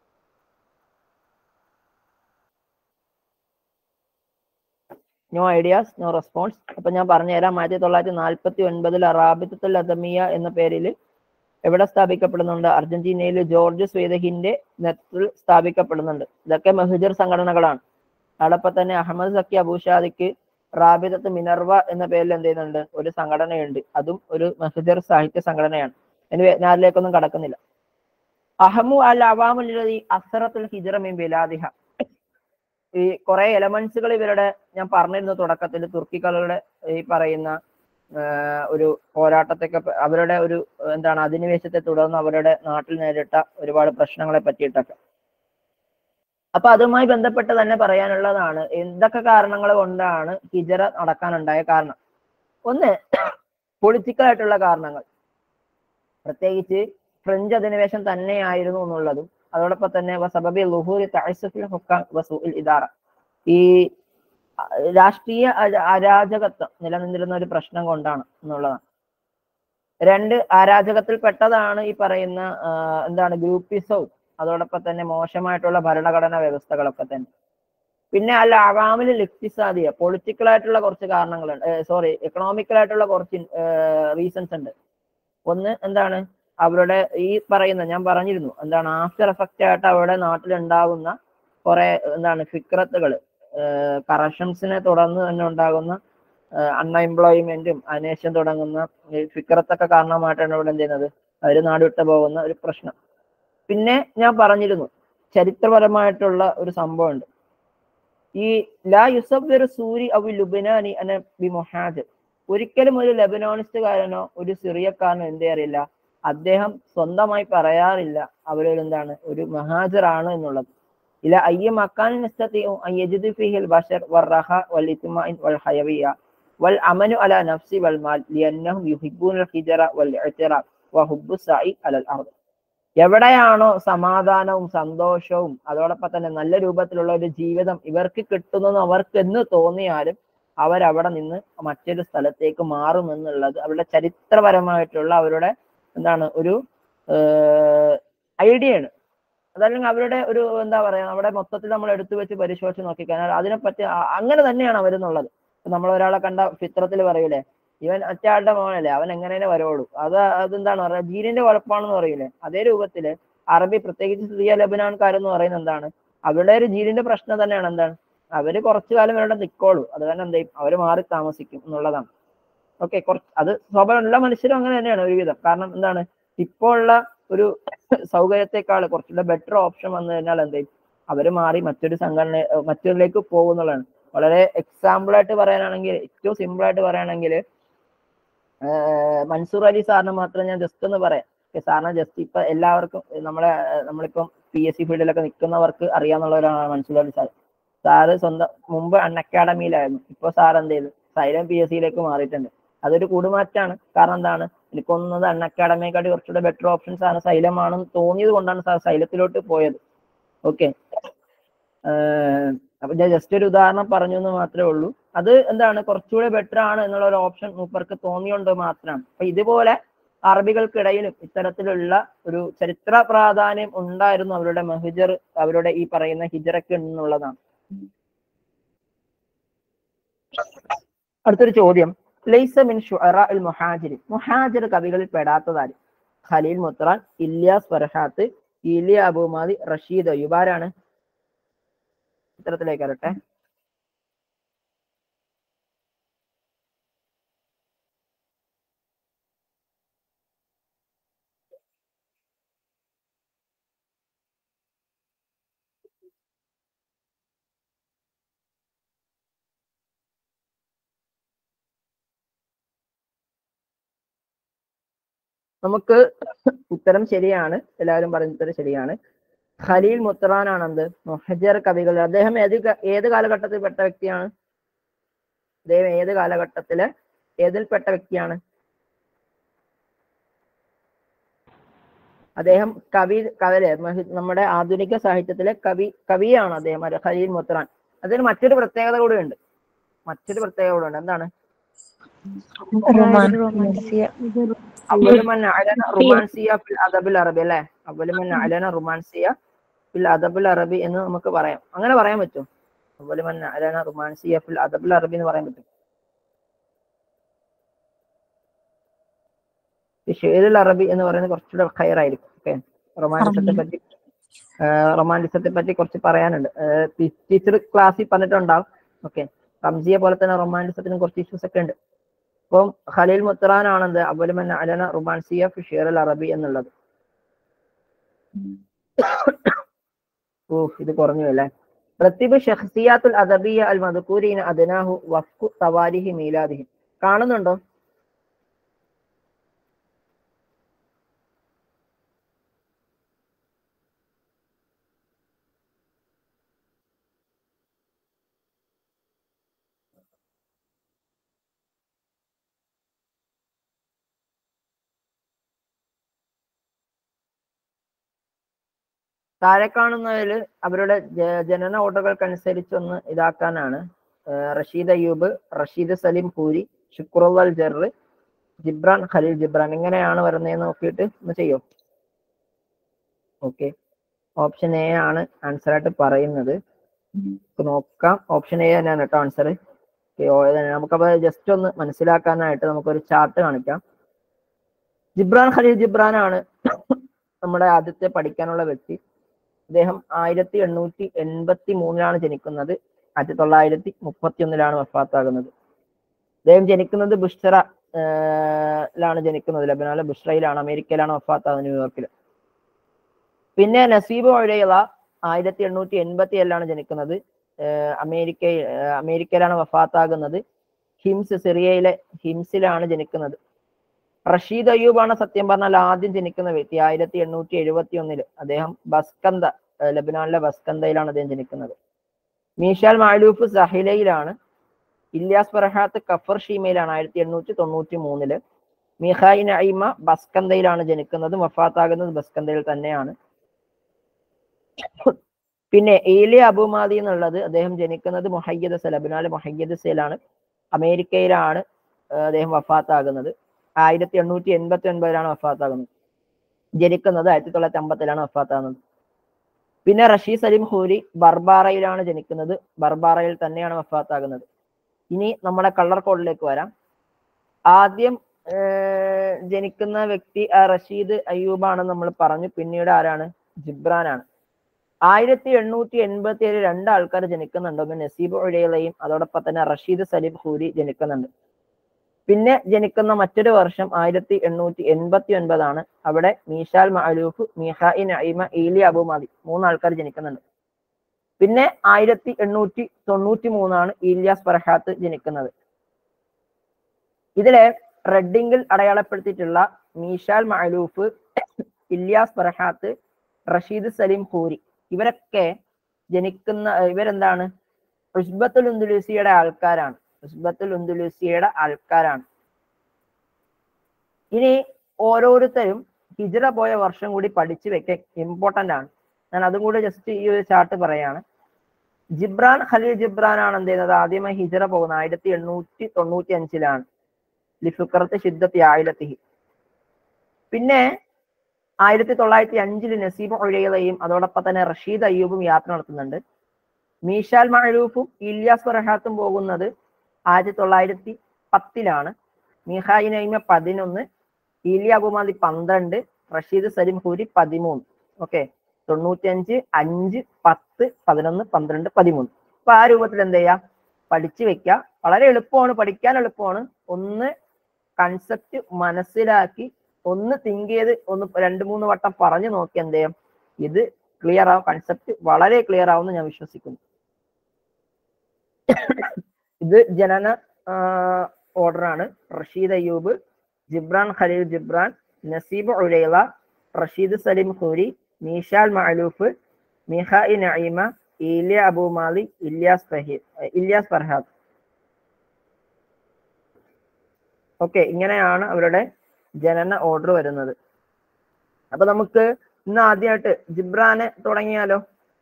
A: നോ ഐഡിയാസ് നോ റെസ്പോൺസ് അപ്പൊ ഞാൻ പറഞ്ഞുതരാം ആയിരത്തി തൊള്ളായിരത്തി നാൽപ്പത്തി ഒൻപതിൽ അറാബിത്തുൽ അദമിയ എന്ന പേരിൽ എവിടെ സ്ഥാപിക്കപ്പെടുന്നുണ്ട് അർജന്റീനയിൽ ജോർജ് സ്വീദഹിന്റെ നേതൃത്വത്തിൽ സ്ഥാപിക്കപ്പെടുന്നുണ്ട് ഇതൊക്കെ മെഹജർ സംഘടനകളാണ് അതോടൊപ്പം തന്നെ അഹമ്മദ് സക്കി അബൂഷാദിക്ക് റാബിദത്ത് മിനർവ എന്ന പേരിൽ എന്ത് ചെയ്യുന്നുണ്ട് ഒരു സംഘടനയുണ്ട് അതും ഒരു മെഹജർ സാഹിത്യ സംഘടനയാണ് എനിവേ ഞാൻ അതിലേക്കൊന്നും കടക്കുന്നില്ല അഹമു അൽ അവാമുല്ലതി അസറത്തുൽ ഹിജറ മിൻ ബിലാദിഹ ഈ കുറെ എലമെന്റ്സുകൾ ഇവരുടെ ഞാൻ പറഞ്ഞിരുന്നു തുടക്കത്തിൽ തുർക്കികളുടെ ഈ പറയുന്ന ആഹ് ഒരു പോരാട്ടത്തൊക്കെ പ- അവരുടെ ഒരു എന്താണ് അധിനിവേശത്തെ തുടർന്ന് അവരുടെ നാട്ടിൽ നേരിട്ട ഒരുപാട് പ്രശ്നങ്ങളെ പറ്റിയിട്ടൊക്കെ അപ്പൊ അതുമായി ബന്ധപ്പെട്ട് തന്നെ പറയാനുള്ളതാണ് എന്തൊക്കെ കാരണങ്ങൾ കൊണ്ടാണ് ഹിജറ നടക്കാനുണ്ടായ കാരണം ഒന്ന് പൊളിറ്റിക്കൽ ആയിട്ടുള്ള കാരണങ്ങൾ പ്രത്യേകിച്ച് ഫ്രഞ്ച് അധിനിവേശം തന്നെയായിരുന്നു എന്നുള്ളതും അതോടൊപ്പം തന്നെ വസബബി ലുഹൂരി തഅസ്സുഫിൽ ഹുക്കാം വസൂഇൽ ഇദാറ ഈ അഹ് രാഷ്ട്രീയ അര- അരാജകത്വം നിലനിന്നിരുന്ന ഒരു പ്രശ്നം കൊണ്ടാണ് എന്നുള്ളതാണ് രണ്ട് അരാജകത്തിൽ പെട്ടതാണ് ഈ പറയുന്ന ആ, എന്താണ് ഗ്രൂപ്പിസവും അതോടൊപ്പം തന്നെ മോശമായിട്ടുള്ള ഭരണഘടനാ വ്യവസ്ഥകളൊക്കെ തന്നെ പിന്നെ അല്ല അവാമിൽ ലിക്തിസാദിയ പൊളിറ്റിക്കൽ ആയിട്ടുള്ള കുറച്ച് കാരണങ്ങളുണ്ട് സോറി എക്കണോമിക്കൽ ആയിട്ടുള്ള കുറച്ച് റീസൺസ് ഉണ്ട് ഒന്ന് എന്താണ് അവരുടെ ഈ പറയുന്ന ഞാൻ പറഞ്ഞിരുന്നു എന്താണ് ആഫ്റ്റർ എഫക്റ്റ് ആയിട്ട് അവരുടെ നാട്ടിലുണ്ടാകുന്ന കുറെ എന്താണ് ഫിക്രത്തുകൾ കറക്ഷൻസിനെ തുടർന്ന് തന്നെ ഉണ്ടാകുന്ന അൺഎംപ്ലോയ്മെന്റും അനേഷം തുടങ്ങുന്ന ഈ ഫിക്രത്തൊക്കെ കാരണമായിട്ടാണ് ഇവിടെ എന്ത് ചെയ്യുന്നത് അവർ നാട് വിട്ടു പോകുന്ന ഒരു പ്രശ്നം പിന്നെ ഞാൻ പറഞ്ഞിരുന്നു ചരിത്രപരമായിട്ടുള്ള ഒരു സംഭവമുണ്ട് ഈ ലാ യുസബ്ബിർ സൂരി അവി ലുബനാനി അന ബി മൊഹാജർ ഒരിക്കലും ഒരു ലെബനോണിസ്റ്റുകാരനോ ഒരു സിറിയക്കാരനോ എന്തേ അറിയില്ല അദ്ദേഹം സ്വന്തമായി പറയാറില്ല അവരൊരു എന്താണ് ഒരു മഹാജറാണ് എന്നുള്ളത് ഇല അയ്യ മക്കാനിൻ നസ്തതിഉ അൻ യജിദു ഫീഹിൽ ബശർ വറഹ വൽ ഇത്മാഇൻ വൽ ഹയവിയ വൽ അമനു അല നഫ്സി വൽ മാൽ ലിയന്നഹും യുഹിബ്ബൂനൽ ഹിജറ വൽ ഇഅ്തിറാബ് വഹുബ്ബു സഈ അലൽ അർദ് എവിടെയാണോ സമാധാനവും സന്തോഷവും അതോടൊപ്പം തന്നെ നല്ല രൂപത്തിലുള്ള ഒരു ജീവിതം ഇവർക്ക് കിട്ടുന്നെന്ന് അവർക്ക് എന്ന് തോന്നിയാലും അവരവിടെ നിന്ന് മറ്റൊരു സ്ഥലത്തേക്ക് മാറും എന്നുള്ളത് അവരുടെ ചരിത്രപരമായിട്ടുള്ള അവരുടെ എന്താണ് ഒരു ഐഡിയ ആണ് അതല്ലെങ്കിൽ അവരുടെ ഒരു എന്താ പറയാ നമ്മുടെ മൊത്തത്തിൽ നമ്മൾ എടുത്തു വെച്ച് പരിശോധിച്ച് നോക്കിക്കഴിഞ്ഞാൽ അതിനെപ്പറ്റി അ- അങ്ങനെ തന്നെയാണ് അവരെന്നുള്ളത് ഇപ്പൊ നമ്മൾ ഒരാളെ കണ്ട ചിത്രത്തിൽ പറയൂലേ ഇവൻ ഒറ്റയാളുടെ മോനല്ലേ അവൻ എങ്ങനെ വരുള്ളൂ അത് അതെന്താണ് പറയുക ജീനിന്റെ കുഴപ്പമാണെന്ന് പറയൂലേ അതേ രൂപത്തില് അറബി പ്രത്യേകിച്ച് സിറിയ ലബനാൻകാരെന്ന് പറയുന്നത് എന്താണ് അവരുടെ ഒരു ജീനിന്റെ പ്രശ്നം തന്നെയാണ് എന്താണ് അവര് കുറച്ചു കാലം ഇവരുടെ നിക്കോളൂ അത് തന്നെ എന്ത് ചെയ്യും അവര് മാറി താമസിക്കും എന്നുള്ളതാണ് ഓക്കെ കുറച്ച് അത് സ്വാഭാവികം എല്ലാ മനുഷ്യരും അങ്ങനെ തന്നെയാണ് ഒരുവിധം കാരണം എന്താണ് ഇപ്പോൾ ഉള്ള ഒരു സൗകര്യത്തെക്കാൾ കുറച്ചുകൂടെ ബെറ്റർ ഓപ്ഷൻ വന്നു കഴിഞ്ഞാൽ എന്ത് ചെയ്യും അവര് മാറി മറ്റൊരു സംഘടന ഏർ മറ്റൊരിലേക്ക് പോകുന്നുള്ളതാണ് വളരെ എക്സാമ്പിൾ ആയിട്ട് പറയാനാണെങ്കിൽ ഏറ്റവും സിമ്പിൾ ആയിട്ട് പറയുകയാണെങ്കിൽ മൻസൂർ അലി സാറിന് മാത്രം ഞാൻ ജസ്റ്റ് ഒന്ന് പറയാം Okay, സാറിന് ജസ്റ്റ് ഇപ്പൊ എല്ലാവർക്കും നമ്മളെ ഏർ നമ്മളിപ്പം പി എസ് സി ഫീൽഡിലൊക്കെ നിൽക്കുന്നവർക്ക് അറിയാവുന്നവരാണ് മൻസൂർ അലി സാർ സാറ് സ്വന്തം മുമ്പ് അൺ അക്കാഡമിയിലായിരുന്നു ഇപ്പൊ സാർ എന്ത് ചെയ്തു സൈലം പി എസ് സിയിലേക്ക് മാറിയിട്ടുണ്ട് അതൊരു കൂടുമാറ്റാണ് കാരണം എന്താണ് എനിക്കൊന്നത് അൺ അക്കാഡമിയെക്കാട്ടി കുറച്ചുകൂടെ ബെറ്റർ ഓപ്ഷൻസ് ആണ് സൈലമാണെന്ന് തോന്നിയത് കൊണ്ടാണ് സാർ സൈലത്തിലോട്ട് പോയത് ഓക്കെ അപ്പൊ ഞാൻ ജസ്റ്റ് ഒരു ഉദാഹരണം പറഞ്ഞു എന്ന് മാത്രമേ ഉള്ളൂ അത് എന്താണ് കുറച്ചുകൂടെ ബെറ്റർ ആണ് എന്നുള്ള ഒരു ഓപ്ഷൻ മൂപ്പർക്ക് തോന്നിയോണ്ട് മാത്രമാണ് അപ്പൊ ഇതുപോലെ അറബികൾക്കിടയിലും ഇത്തരത്തിലുള്ള ഒരു ചരിത്ര പ്രാധാന്യം ഉണ്ടായിരുന്നു അവരുടെ മഹിജർ അവരുടെ ഈ പറയുന്ന ഹിജറക്ക് എന്നുള്ളതാണ് അടുത്തൊരു ചോദ്യം ലൈസ മിൻ ഷുഅറ അൽ മുഹാജിരി മുഹാജിർ കവികളിൽ പെടാത്തതാര് ഖലീൽ മുത്രാൻ ഇല്യാസ് ഫർഹാത്ത് ഇലിയ അബുമാദി റഷീദ് അയ്യൂബ് ആരാണ് ചിത്രത്തിലേക്ക് വരട്ടെ നമുക്ക് ഉത്തരം ശരിയാണ് എല്ലാവരും പറഞ്ഞ ഉത്തരം ശരിയാണ് ഖലീൽ മുത്തറാനാണ് എന്ത് മുഹജർ കവികൾ അദ്ദേഹം ഏത് ക- ഏത് കാലഘട്ടത്തിൽ പെട്ട വ്യക്തിയാണ് അദ്ദേഹം ഏത് കാലഘട്ടത്തിലെ ഏതിൽപ്പെട്ട വ്യക്തിയാണ് അദ്ദേഹം കവി കവല് മഹി- നമ്മുടെ ആധുനിക സാഹിത്യത്തിലെ കവി കവിയാണ് അദ്ദേഹം അല്ല ഖലീൽ മുത്തറാൻ അതിന് മറ്റൊരു പ്രത്യേകത കൂടെ ഉണ്ട് മറ്റൊരു പ്രത്യേകത കൂടെ ഉണ്ട് എന്താണ് അവല് മൻ അലന റുമാൻസിയ ഫിൽ അദബിൽ അറബി അല്ലെ അവല് മൻ അലന റുമാൻസിയ ഫിൽ അദബിൽ അറബി എന്ന് നമുക്ക് പറയാം അങ്ങനെ പറയാൻ പറ്റും അവല് മൻ അലന റുമാൻസിയ ഫിൽ അദബിൽ അറബി എന്ന് പറയാൻ പറ്റും ഈ ഷെയ്റിൽ അറബി എന്ന് പറയുന്നത് കുറച്ചുകൂടെ ഹയർ ആയിരിക്കും ഓക്കെ റൊമാൻറ്റിസത്തെ പറ്റി റൊമാൻറ്റിസത്തെ പറ്റി കുറച്ച് പറയാനുണ്ട് ടീച്ചർ ക്ലാസ്സിൽ പറഞ്ഞിട്ടുണ്ടാവും ഓക്കെ റംസിയെ പോലെ തന്നെ റൊമാൻറ്റിസത്തിനും കുറച്ച് ഇഷ്യൂസ് ഒക്കെ ഉണ്ട് അപ്പം ഖലീൽ മുത്തറാൻ ആണെന്ത് അവലുമൻ അലന റുമാൻസിയ ഫി ഷെയ്റിൽ അറബി എന്നുള്ളത് ഓ ഇത് കുറഞ്ഞു അല്ലേ റത്തിബ് ഷഖ്സിയാത്തുൽ അദബിയ അൽ മദ്കൂരീന അദ്നാഹു വഫ്കു തവാരിഹി മീലാദിഹി കാണുന്നുണ്ടോ താഴെ കാണുന്നതിൽ അവരുടെ ജ- ജനന ഓർഡറുകൾക്കനുസരിച്ചൊന്ന് ഇതാക്കാനാണ് ഏർ റഷീദ് അയ്യൂബ് റഷീദ് സലീം പൂരി ഷുക്രുവൽ ജറ് ജിബ്രാൻ ഖലീൽ ജിബ്രാൻ ഇങ്ങനെയാണ് വരുന്നതെന്ന് നോക്കിയിട്ട് ഒന്ന് ചെയ്യോ ഓക്കെ ഓപ്ഷൻ എ ആണ് ആൻസർ ആയിട്ട് പറയുന്നത് നമുക്ക് നോക്കാം ഓപ്ഷൻ എ തന്നെയാണ് കേട്ടോ ആൻസർ നമുക്കപ്പോ ജസ്റ്റ് ഒന്ന് മനസ്സിലാക്കാനായിട്ട് നമുക്കൊരു ചാർട്ട് കാണിക്കാം ജിബ്രാൻ ഖലീൽ ജിബ്രാൻ ആണ് നമ്മുടെ ആദ്യത്തെ പഠിക്കാനുള്ള വ്യക്തി അദ്ദേഹം ആയിരത്തി എണ്ണൂറ്റി എൺപത്തി മൂന്നിലാണ് ജനിക്കുന്നത് ആയിരത്തി തൊള്ളായിരത്തി മുപ്പത്തി ഒന്നിലാണ് വഫാത്താകുന്നത് അദ്ദേഹം ജനിക്കുന്നത് ബുഷ്റ ലാണ് ജനിക്കുന്നത് ലബനാനിലെ ബുഷ്റയിലാണ് അമേരിക്കയിലാണ് വഫാത്താകുന്നത് ന്യൂയോർക്കിൽ പിന്നെ നസീബ് ഒഴയുള്ള ആയിരത്തി എണ്ണൂറ്റി എൺപത്തി ഏഴിലാണ് ജനിക്കുന്നത് ഏർ അമേരിക്ക ഏർ അമേരിക്കയിലാണ് വഫാത്താകുന്നത് ഹിംസ് സിറിയയിലെ ഹിംസിലാണ് ജനിക്കുന്നത് റഷീദ് അയ്യൂബാണ് സത്യം പറഞ്ഞാൽ ആദ്യം ജനിക്കുന്ന വ്യക്തി ആയിരത്തി എണ്ണൂറ്റി എഴുപത്തി ഒന്നില് അദ്ദേഹം ബസ്കന്ത ഏർ ലബനാനിലെ ബസ്കന്തയിലാണ് അദ്ദേഹം ജനിക്കുന്നത് മീഷാൽ മാലൂഫ് സഹിലയിലാണ് ഇല്യാസ് ഫർഹാത്ത് കഫർ ഷീമയിലാണ് ആയിരത്തി എണ്ണൂറ്റി തൊണ്ണൂറ്റി മൂന്നില് മിഹായി നഈമ ബസ്കന്തയിലാണ് ജനിക്കുന്നത് വഫാത്താകുന്നത് ബസ്കന്തയിൽ തന്നെയാണ് പിന്നെ ഏലി അബുമാദി എന്നുള്ളത് അദ്ദേഹം ജനിക്കുന്നത് മൊഹയ്യദ് ലബനാല് മൊഹയ്യദ് സേലാണ് അമേരിക്കയിലാണ് ഏർ അദ്ദേഹം വഫാത്താകുന്നത് ആയിരത്തി എണ്ണൂറ്റി എൺപത്തി ഒൻപതിലാണ് വഫാത്താകുന്നത് ജനിക്കുന്നത് ആയിരത്തി തൊള്ളായിരത്തി അമ്പത്തിലാണ് വഫാത്താകുന്നത് പിന്നെ റഷീദ് സലീം ഹൂരി ബർബാറയിലാണ് ജനിക്കുന്നത് ബർബാറയിൽ തന്നെയാണ് വഫാത്താകുന്നത് ഇനി നമ്മുടെ കളർ കോഡിലേക്ക് വരാം ആദ്യം ഏർ ജനിക്കുന്ന വ്യക്തി ആ റഷീദ് അയ്യൂബാണെന്ന് നമ്മൾ പറഞ്ഞു പിന്നീട് ആരാണ് ജിബ്രാനാണ് ആയിരത്തി എണ്ണൂറ്റി എൺപത്തി ഏഴ് രണ്ട് ആൾക്കാർ ജനിക്കുന്നുണ്ട് ഒന്ന് നസീബ് ഒഴയിലയും അതോടൊപ്പം തന്നെ റഷീദ് സലീം ഹൂരി ജനിക്കുന്നുണ്ട് പിന്നെ ജനിക്കുന്ന മറ്റൊരു വർഷം ആയിരത്തി എണ്ണൂറ്റി എൺപത്തി ഒൻപതാണ് അവിടെ മീഷാൽ മഅലൂഫ് മീഹായി നഈമ ഈലി അബുമാദി മൂന്ന് ആൾക്കാർ ജനിക്കുന്നുണ്ട് പിന്നെ ആയിരത്തി എണ്ണൂറ്റി തൊണ്ണൂറ്റി മൂന്നാണ് ഇലിയാസ് ഫർഹാത്ത് ജനിക്കുന്നത് ഇതിലെ റെഡിങ്കിൽ അടയാളപ്പെടുത്തിയിട്ടുള്ള മീഷാൽ മഅലൂഫ് ഇല്യാസ് ഫർഹാത്ത് റഷീദ് സലീം ഹൂരി ഇവരൊക്കെ ജനിക്കുന്ന ഇവരെന്താണ് ഉസ്ബത്തുൽ ഉന്ദുലൂസിയുടെ ആൾക്കാരാണ് ഉസ്ബത്തുൽ ഉന്ദുലൂസിയുടെ ആൾക്കാരാണ് ഇനി ഓരോരുത്തരും ഹിജ്റ പോയ വർഷം കൂടി പഠിച്ചു വെക്കാൻ ഇമ്പോർട്ടന്റ് ആണ് ഞാൻ അതും കൂടി ജസ്റ്റ് ഈ ഒരു ചാർട്ട് പറയാണ് ജിബ്രാൻ ഖലീൽ ജിബ്രാൻ ആണ് എന്ത് ചെയ്യുന്നത് ആദ്യമായി ഹിജ്റ പോകുന്നത് ആയിരത്തി എണ്ണൂറ്റി തൊണ്ണൂറ്റി അഞ്ചിലാണ് ലിഫുക്കറത്ത് ഷിദ്ദത്തി ആയിരത്തി പിന്നെ ആയിരത്തി തൊള്ളായിരത്തി അഞ്ചില് നസീബ് ഒഴയലയും അതോടൊപ്പം തന്നെ റഷീദ് അയ്യൂബും യാത്ര നടത്തുന്നുണ്ട് മീഷാൽ മഅലൂഫും ഇല്യാസ് ഫർഹാത്തും പോകുന്നത് ആയിരത്തി തൊള്ളായിരത്തി പത്തിലാണ് മീഹായി നൈമ പതിനൊന്ന് ഇലിയ അബുമാദി പന്ത്രണ്ട് റഷീദ് സലിം ഹൂരി പതിമൂന്ന് ഓക്കെ തൊണ്ണൂറ്റിയഞ്ച് അഞ്ച് പത്ത് പതിനൊന്ന് പന്ത്രണ്ട് പതിമൂന്ന് അപ്പൊ ആ രൂപത്തിൽ എന്ത് ചെയ്യാ പഠിച്ചു വെക്കുക വളരെ എളുപ്പമാണ് പഠിക്കാൻ എളുപ്പമാണ് ഒന്ന് കൺസെപ്റ്റ് മനസ്സിലാക്കി ഒന്ന് തിങ്ക് ചെയ്ത് ഒന്ന് രണ്ട് മൂന്ന് വട്ടം പറഞ്ഞു നോക്കി എന്ത് ചെയ്യാം ഇത് ക്ലിയർ ആവും കൺസെപ്റ്റ് വളരെ ക്ലിയർ ആവുമെന്ന് ഞാൻ വിശ്വസിക്കുന്നു ഇത് ജനന ഓർഡർ ആണ് Rasheed Ayyub Gibran Khalil Gibran Naseeb ഉലൈള Rasheed Saleem Khoury Mishal Maalouf മിഹായി Naima Ilia Abu Madi Ilyas Fahid Ilyas Farhad okay ഇങ്ങനെയാണ് അവരുടെ ജനന ഓർഡർ വരുന്നത് അപ്പൊ നമുക്ക് ഇന്ന് ആദ്യമായിട്ട് ജിബ്രാനെ തുടങ്ങിയാലോ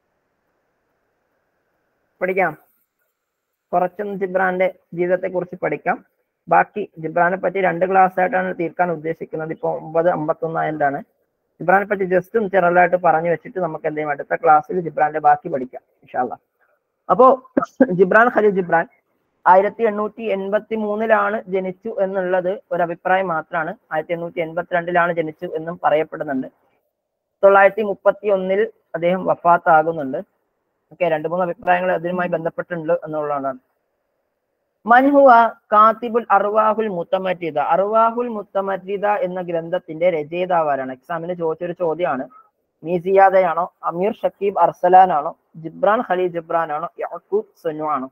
A: പഠിക്കാം കുറച്ചൊന്ന് ജിബ്രാന്റെ ജീവിതത്തെ കുറിച്ച് പഠിക്കാം ബാക്കി ജിബ്രാനെ പറ്റി രണ്ട് ക്ലാസ് ആയിട്ടാണ് തീർക്കാൻ ഉദ്ദേശിക്കുന്നത് ഇപ്പൊ ഒമ്പത് അമ്പത്തൊന്നായിരണ്ടാണ് ജിബ്രാനെ പറ്റി ജസ്റ്റ് ഒന്ന് ചെറുതായിട്ട് പറഞ്ഞു വെച്ചിട്ട് നമുക്ക് എന്തെങ്കിലും അടുത്ത ക്ലാസ്സിൽ ജിബ്രാന്റെ ബാക്കി പഠിക്കാം ഇൻഷാല്ല അപ്പോ ജിബ്രാൻ ഖലീൽ ജിബ്രാൻ ആയിരത്തി എണ്ണൂറ്റി എൺപത്തി മൂന്നിലാണ് ജനിച്ചു എന്നുള്ളത് ഒരു അഭിപ്രായം മാത്രമാണ് ആയിരത്തി എണ്ണൂറ്റി എൺപത്തിരണ്ടിലാണ് ജനിച്ചു എന്നും പറയപ്പെടുന്നുണ്ട് തൊള്ളായിരത്തി മുപ്പത്തി ഒന്നിൽ അദ്ദേഹം വഫാത്താകുന്നുണ്ട് ഓക്കെ രണ്ട് മൂന്ന് അഭിപ്രായങ്ങൾ അതിനുമായി ബന്ധപ്പെട്ടിട്ടുണ്ട് എന്നുള്ളതാണ് മൻഹുവ കാത്തിബുൽ അർവാഹുൽ മുത്തമറ്റിദ അർവാഹുൽ മുത്തമറ്റിദ എന്ന ഗ്രന്ഥത്തിന്റെ രചയിതാവാരാണ് എക്സാമിന് ചോദിച്ചൊരു ചോദ്യമാണ് മീസിയാദയാണോ അമീർ ഷക്കീബ് അർസലാൻ ആണോ ജിബ്രാൻ ഖലീൽ ജിബ്രാൻ ആണോ യഹൂബ് സുനു ആണോ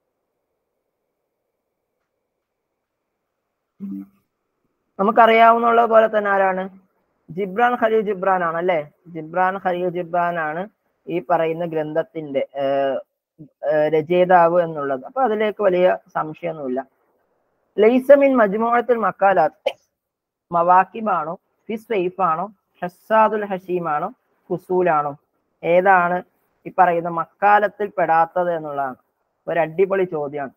A: നമുക്കറിയാവുന്ന പോലെ തന്നെ ആരാണ് ജിബ്രാൻ ഖലീൽ ജിബ്രാൻ ആണ് അല്ലെ ജിബ്രാൻ ഖലീൽ ജിബ്രാൻ ആണ് ഈ പറയുന്ന ഗ്രന്ഥത്തിന്റെ ഏഹ്, ഏഹ്, രചയിതാവ് എന്നുള്ളത് അപ്പൊ അതിലേക്ക് വലിയ സംശയമൊന്നുമില്ല ലൈസമിൻ മജ്മുഅത്തുൽ മക്കാലാത്ത് മവാക്കിബാണോ ഫിസ് വൈഫ് ആണോ ഹസാദുൽ ഹഷീം ആണോ ഫുസൂലാണോ ഏതാണ് ഈ പറയുന്ന മക്കാലത്തിൽ പെടാത്തത് എന്നുള്ളതാണ് ഒരു അടിപൊളി ചോദ്യമാണ്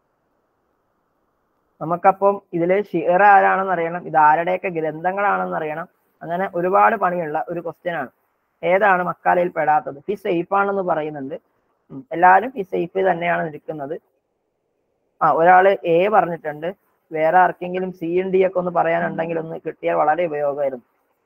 A: നമുക്കപ്പം ഇതില് ഷിയർ ആരാണെന്ന് അറിയണം ഇത് ആരുടെയൊക്കെ ഗ്രന്ഥങ്ങളാണെന്ന് അറിയണം അങ്ങനെ ഒരുപാട് പണിയുള്ള ഒരു ക്വസ്റ്റ്യൻ ആണ് ഏതാണ് മക്കാലയിൽ പെടാത്തത് ഫി സേഫ് ആണെന്ന് പറയുന്നുണ്ട് ഉം, എല്ലാവരും ഈ സേഫ് തന്നെയാണ് നിൽക്കുന്നത് ആ ഒരാള് എ പറഞ്ഞിട്ടുണ്ട് വേറെ ആർക്കെങ്കിലും സി എൻ ഡി ഒക്കെ ഒന്ന് പറയാനുണ്ടെങ്കിൽ ഒന്ന് കിട്ടിയാൽ വളരെ ഉപയോഗമായിരുന്നു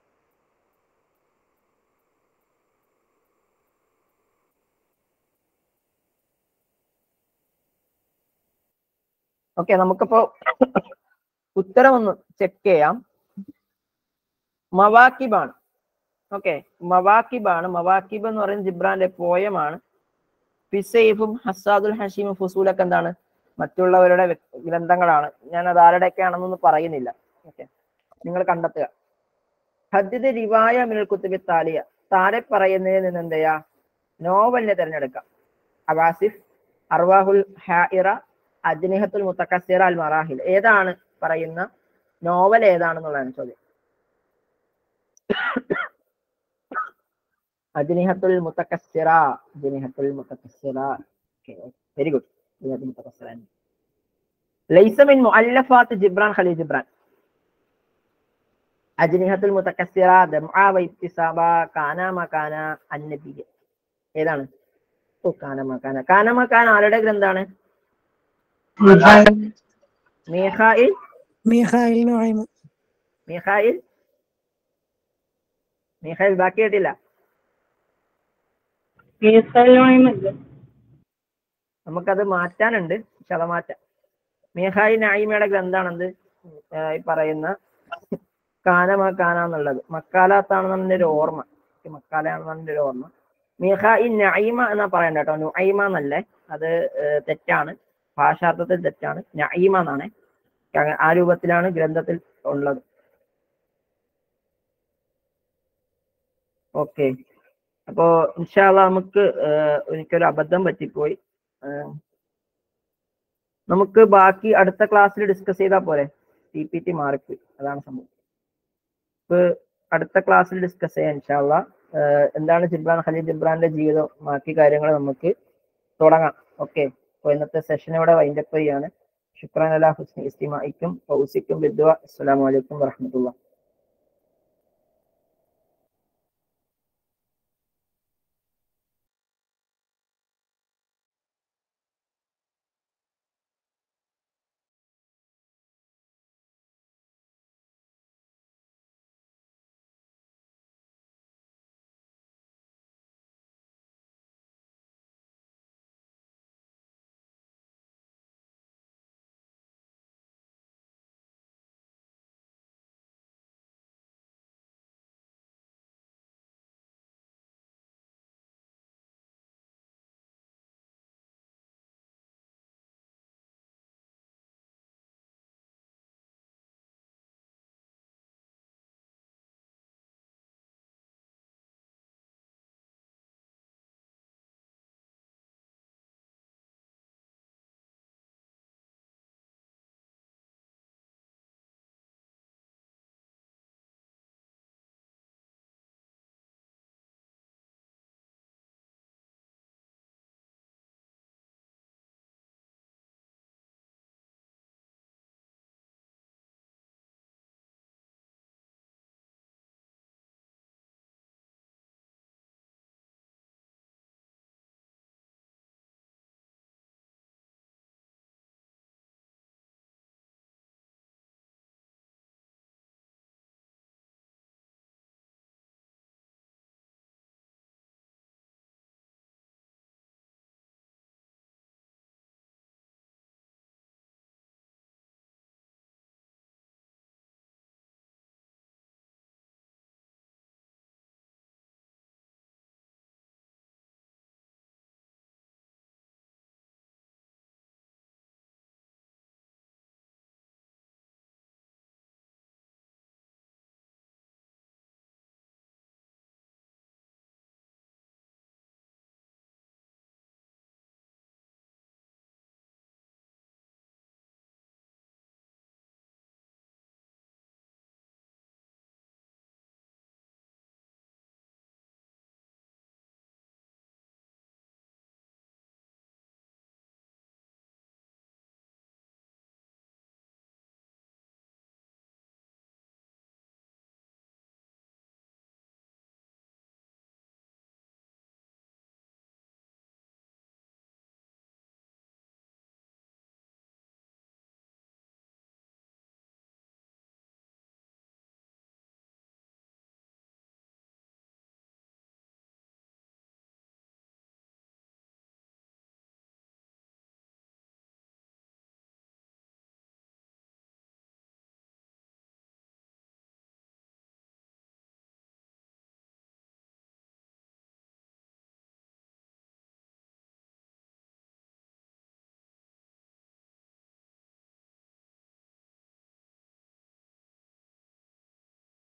A: ഓക്കെ നമുക്കിപ്പോ ഉത്തരം ഒന്ന് ചെക്ക് ചെയ്യാം മവാക്കിബാണ് ഓക്കെ മവാക്കിബാണ് മവാക്കിബ് എന്ന് പറയുന്നത് ജിബ്രാന്റെ പോയമാണ് ഫിസൈഫും ഹസാദുൽ ഹഷീമും ഫുസൂലൊക്കെ എന്താണ് മറ്റുള്ളവരുടെ വ്യ- ഗ്രന്ഥങ്ങളാണ് ഞാൻ അത് ആരുടെയൊക്കെയാണെന്നൊന്നും പറയുന്നില്ല ഓക്കെ നിങ്ങൾ കണ്ടെത്തുക ഹദ്ദിദ് റിവായ മിനൽ കുത്തുബി താലിയ താരെ പറയുന്നതിൽ നിന്ന് എന്ത് ചെയ്യാ നോവലിനെ തിരഞ്ഞെടുക്കാം അവാസിഫ് അർവാഹുൽ ഹായിറ അജ്നിഹത്തുൽ മുത്തക്കസിറ അൽ മറാഹിൽ ഏതാണ് പറയുന്ന നോവൽ ഏതാണെന്നുള്ളതാണ് ചോദ്യം അജ്നിഹത്തുൽ മുത്തക്കസിറ അജ്നിഹത്തുൽ മുത്തക്കസിറ വെരി ഗുഡ് അജ്നിഹത്തുൽ മുത്തക്കസിറ ലൈസ മിൻ മുഅല്ലഫാത്ത് ജിബ്രാൻ ഖലീൽ ജിബ്രാൻ അജ്നിഹത്തുൽ മുത്തക്കസിറ ദംആ വൈത്തിസാബ കാന മകാന അന്നബിയ ഏതാണ് ഓ കാന മകാന കാന മകാന ആരുടെ ഗ്രന്ഥാണ് മീഖായിൽ
C: മീഖായിൽ നുഐമ്
A: മീഖായിൽ മീഖായിൽ ബാക്കി കേട്ടില്ല നമുക്കത് മാറ്റാനുണ്ട് പക്ഷെ അത് മാറ്റാം മീഹായി നായിമയുടെ ഗ്രന്ഥാണെന്ത് ഏർ ഈ പറയുന്ന കാനമ കാന എന്നുള്ളത് മക്കാലാത്താണെന്നാണ് എൻ്റെ ഒരു ഓർമ്മ എനിക്ക് മക്കാലയാണെന്നാണ് എൻ്റെ ഒരു ഓർമ്മ മീഹായി നൈമ എന്നാ പറയണ്ട കേട്ടോ നുഐമ എന്നല്ലേ അത് ഏർ തെറ്റാണ് ഭാഷാർത്ഥത്തിൽ തെറ്റാണ് നൈമ എന്നാണ് അങ്ങ- ആ രൂപത്തിലാണ് ഗ്രന്ഥത്തിൽ ഉള്ളത് ഓക്കെ അപ്പോ ഇൻഷാല്ല നമുക്ക് ഏർ എനിക്കൊരു അബദ്ധം പറ്റിപ്പോയി ഏർ നമുക്ക് ബാക്കി അടുത്ത ക്ലാസ്സിൽ ഡിസ്കസ് ചെയ്താൽ പോരെ പി പി ടി മാറിപ്പോയി അതാണ് സംഭവം ഇപ്പൊ അടുത്ത ക്ലാസ്സിൽ ഡിസ്കസ് ചെയ്യാം ഇൻഷാല്ല എന്താണ് ജിബ്രാൻ ഖലീൽ ജിബ്രാന്റെ ജീവിതം ബാക്കി കാര്യങ്ങൾ നമുക്ക് തുടങ്ങാം ഓക്കെ അപ്പോൾ ഇന്നത്തെ സെഷൻ ഇവിടെ വൈൻഡപ്പ് ചെയ്യാണ് ശുക്രാൻ അലാ ഹുസ്നി ഇസ്തിമായിക്കും ഫൗസിക്കും ബിദ്വ അസ്സലാമു അലൈക്കും വറഹ്മത്തുള്ളാഹി